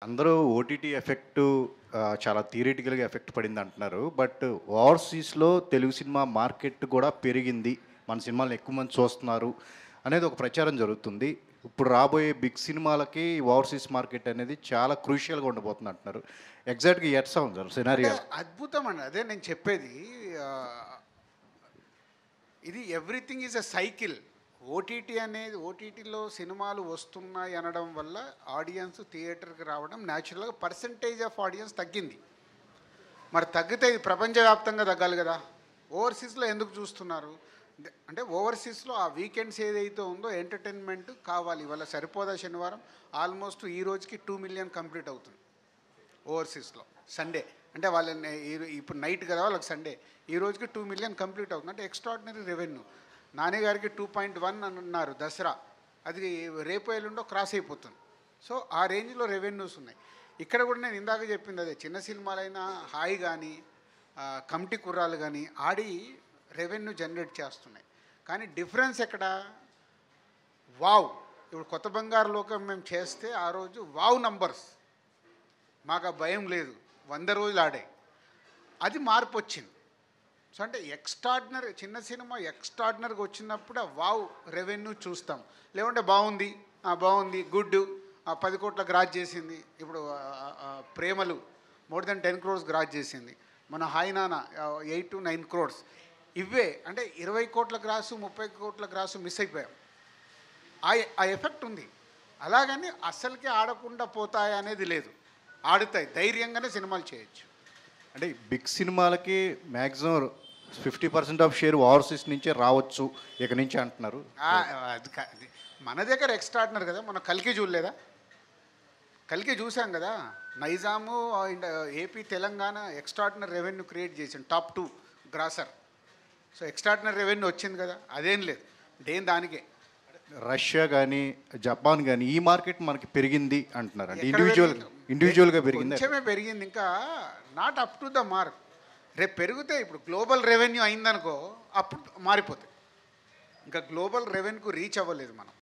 అందరూ OTT effect చాలా థియరిటికల్గా effect పడింది అంటున్నారు బట్ ఓవర్సీస్లో తెలుగు సినిమా మార్కెట్ కూడా పెరిగింది మన సినిమాలను ఎక్కువ మంది చూస్తున్నారు అనేది ఒక ప్రచారం జరుగుతుంది ఇప్పుడు రాబోయే బిగ్ సినిమాలకి ఓవర్సీస్ మార్కెట్ అనేది చాలా క్రూషియల్గా ఉండబోతుంది అంటున్నారు ఎగ్జాక్ట్గా ఎట్సా ఉంది సార్ సినారియా అంటే అద్భుతం అండి అదే నేను చెప్పేది ఆ, ఇది everything is a cycle OTT అనేది ఓటీటీలో సినిమాలు వస్తున్నాయి అనడం వల్ల ఆడియన్స్ థియేటర్కి రావడం న్యాచురల్గా పర్సంటేజ్ ఆఫ్ ఆడియన్స్ తగ్గింది మరి తగ్గితే ఇది ప్రపంచవ్యాప్తంగా తగ్గాలి కదా ఓవర్సీస్లో ఎందుకు చూస్తున్నారు ద- అంటే ఓవర్సీస్లో ఆ వీకెండ్స్ ఏదైతే ఉందో ఎంటర్టైన్మెంట్ కావాలి ఇవాళ సరిపోదా శనివారం ఆల్మోస్ట్ ఈ రోజుకి టూ మిలియన్ కంప్లీట్ అవుతుంది ఓవర్సీస్లో సండే అంటే వాళ్ళ ఇప్పుడు నైట్ కదా వాళ్ళకి సండే ఈ రోజుకి టూ మిలియన్ కంప్లీట్ అవుతుంది అంటే ఎక్స్ట్రాడినరీ రెవెన్యూ నాని గారికి టూ పాయింట్ వన్ అని అన్నారు దసరా అది రేపు ఎల్లుండో క్రాస్ అయిపోతుంది సో ఆ రేంజ్లో రెవెన్యూస్ ఉన్నాయి ఇక్కడ కూడా నేను ఇందాక చెప్పింది అదే చిన్న సినిమాలైనా హాయ్ కానీ కమిటీ కుర్రాలు కానీ ఆడి రెవెన్యూ జనరేట్ చేస్తున్నాయి కానీ డిఫరెన్స్ ఎక్కడ వావ్ ఇప్పుడు కొత్త బంగారు లోకం మేము చేస్తే ఆ రోజు వావ్ నంబర్స్ మాకు ఆ భయం లేదు వంద రోజులు ఆడాయి అది మార్పు వచ్చింది సో అంటే ఎక్స్ట్రాడినరీ చిన్న సినిమా ఎక్స్ట్రాడినరీగా వచ్చినప్పుడు ఆ వావ్ రెవెన్యూ చూస్తాం లేకుంటే బాగుంది ఆ, బాగుంది గుడ్ ఆ, పది కోట్ల గ్రాజ్ చేసింది ఇప్పుడు ఆ, ఆ, Premalu more then ten crores gross చేసింది మన హాయ్ నాన్న ఎయిట్ టు నైన్ క్రోర్స్ ఇవే అంటే ఇరవై కోట్ల గ్రాసు ముప్పై కోట్ల గ్రాసు మిస్ అయిపోయాం ఆ ఆ ఎఫెక్ట్ ఉంది అలాగని అస్సలకి ఆడకుండా పోతాయి అనేది లేదు ఆడుతాయి ధైర్యంగానే సినిమాలు చేయొచ్చు అంటే బిగ్ సినిమాలకి maximum fifty percent of share overseas నుంచే రావచ్చు ఇక నుంచి అంటున్నారు ఆ, అది కా- అది మన దగ్గర ఎక్స్ట్రాడినర్ కదా మన కలికి చూడలేదా కలికి చూసాం కదా Nizam and AP Telangana extraordinary revenue create చేసింది top two grosser so extraordinary revenue వచ్చింది కదా అదేం లేదు దేని దానికే రష్యా కానీ జపాన్ కానీ ఈ మార్కెట్ మనకి పెరిగింది అంటున్నారు అంటే ఎక్కడ ఇండివిజువల్ పెరిగింది? ఇండివిజువల్గా పెరిగింది కొంచెమే పెరిగింది ఇంకా not up to the mark రేపు పెరిగితే ఇప్పుడు గ్లోబల్ రెవెన్యూ అయిందనుకో అప్పుడు మారిపోతుంది ఇంకా గ్లోబల్ రెవెన్యూకు రీచ్ అవ్వలేదు మనం